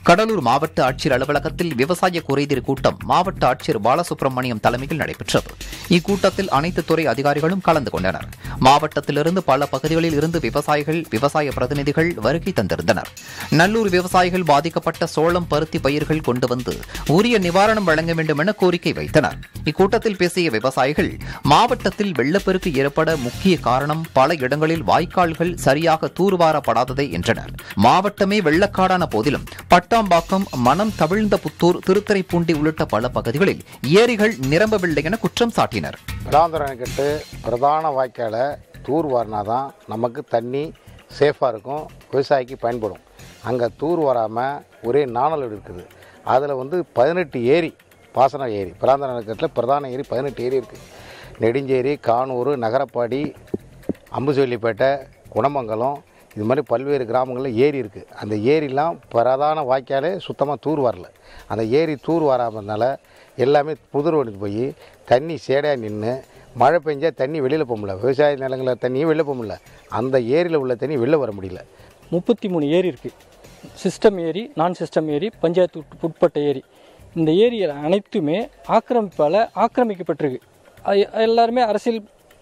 கடலூர் மாவட்ட ஆட்சியர் அலுவலகத்தில் விவசாய குறைதீர் கூட்டம் மாவட்ட ஆட்சியர் பாலசுப்ரமணியம் தலைமையில் நடைபெற்றது இக்கூட்டத்தில் அனைத்து துறை அதிகாரிகளும் கலந்து கொண்டனர் மாவட்டத்திலிருந்து பல பகுதிகளில் இருந்து விவசாயிகள் விவசாய பிரதிநிதிகள் வருகை தந்திருந்தனர் நல்லூர் விவசாயிகள் பாதிக்கப்பட்ட சோளம் பருத்தி பயிர்கள் கொண்டு வந்து உரிய நிவாரணம் வழங்க வேண்டும் என கோரிக்கை வைத்தனர் இக்கூட்டத்தில் பேசிய விவசாயிகள் மாவட்டத்தில் வெள்ளப்பெருக்கு ஏற்பட முக்கிய காரணம் பல இடங்களில் வாய்க்கால்கள் சரியாக தூர்வாரப்படாததே என்றனர் மாவட்டமே வெள்ளக்காடான போதிலும் பட்டாம்பாக்கம் மனம் தவிழ்ந்த புத்தூர் திருத்துறைப்பூண்டி உள்ளிட்ட பல பகுதிகளில் ஏரிகள் நிரம்பவில்லை என குற்றம் சாட்டினர் விளாந்துரணைக்கட்டு பிரதான வாய்க்காலை தூர் வாரினா தான் நமக்கு தண்ணி சேஃபாக இருக்கும் விவசாயிக்கு பயன்படும் அங்கே தூர் வராமல் ஒரே நாணல் இருக்குது அதில் வந்து பதினெட்டு ஏரி பாசன ஏரி பிராந்தரணைக்கட்டில் பிரதான ஏரி பதினெட்டு ஏரி இருக்குது நெடுஞ்சேரி கானூர் நகரப்பாடி அம்புசொல்லிப்பேட்டை குணமங்கலம் இது மாதிரி பல்வேறு கிராமங்களில் ஏரி இருக்குது அந்த ஏரிலாம் பிரதான வாய்க்காலே சுத்தமாக தூர் வரல அந்த ஏரி தூர் வராமனால எல்லாமே புதர் ஒடிஞ்சு போய் தண்ணி சேடையாக நின்று மழை பெஞ்சா தண்ணி வெளியில் போக முடியல விவசாய நிலங்களில் தண்ணியும் வெளில போக முடியல அந்த ஏரியில் உள்ள தண்ணி வெளில வர முடியல முப்பத்தி மூணு ஏரி இருக்குது சிஸ்டம் ஏரி நான் சிஸ்டம் ஏரி பஞ்சாயத்து உட்- உட்பட்ட ஏரி இந்த ஏரி அனைத்துமே ஆக்கிரமிப்பால் ஆக்கிரமிக்கப்பட்டிருக்கு அது- எல்லாருமே அரசியல்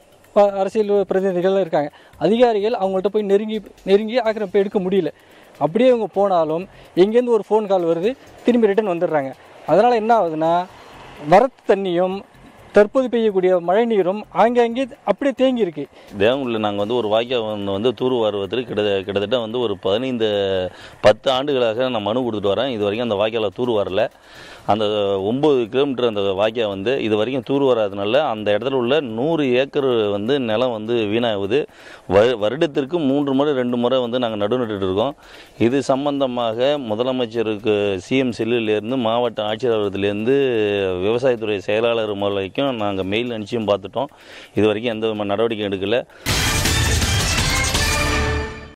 ப- அரசியல் பிரதிநிதிகள் இருக்காங்க அதிகாரிகள் அவங்கள்ட்ட போய் நெருங்கி நெருங்கி ஆக்கிரமிப்பு எடுக்க முடியல அப்படியே இவங்க போனாலும் எங்கேருந்து ஒரு ஃபோன் கால் வருது திரும்பி ரிட்டர்ன் வந்துடுறாங்க அதனால் என்ன ஆகுதுன்னா வரத்து தண்ணியும் தற்போது பெய்யக்கூடிய மழை நீரும் ஆங்காங்கே அப்படியே தேங்கி இருக்கு தேவங்குடியில் நாங்கள் வந்து ஒரு வாய்க்கால் ஒன்று வந்து தூர் வாருவதற்கு கிட்ட கிட்டத்தட்ட வந்து ஒரு பதினைந்து பத்து ஆண்டுகளாக நான் மனு கொடுத்துட்டு வரேன் இது வரைக்கும் அந்த வாய்க்கால தூர் வரல அந்த ஒம்பது கிலோமீட்டர் அந்த வாய்க்கால் வந்து இது வரைக்கும் தூர் வராதனால அந்த இடத்துல உள்ள நூறு ஏக்கர் வந்து நிலம் வந்து வீணாகுது வரு வருடத்திற்கு மூன்று முறை ரெண்டு முறை வந்து நாங்கள் நடுநட்டு இருக்கோம் இது சம்பந்தமாக முதலமைச்சருக்கு சிஎம் செல்லிலேருந்து மாவட்ட ஆட்சியர் அலுவலகத்திலேருந்து விவசாயத்துறை செயலாளர் வரைக்கும் நாங்கள் மெயில் அனுப்பிச்சியும் பார்த்துட்டோம் இது வரைக்கும் எந்த விதமான நடவடிக்கை எடுக்கல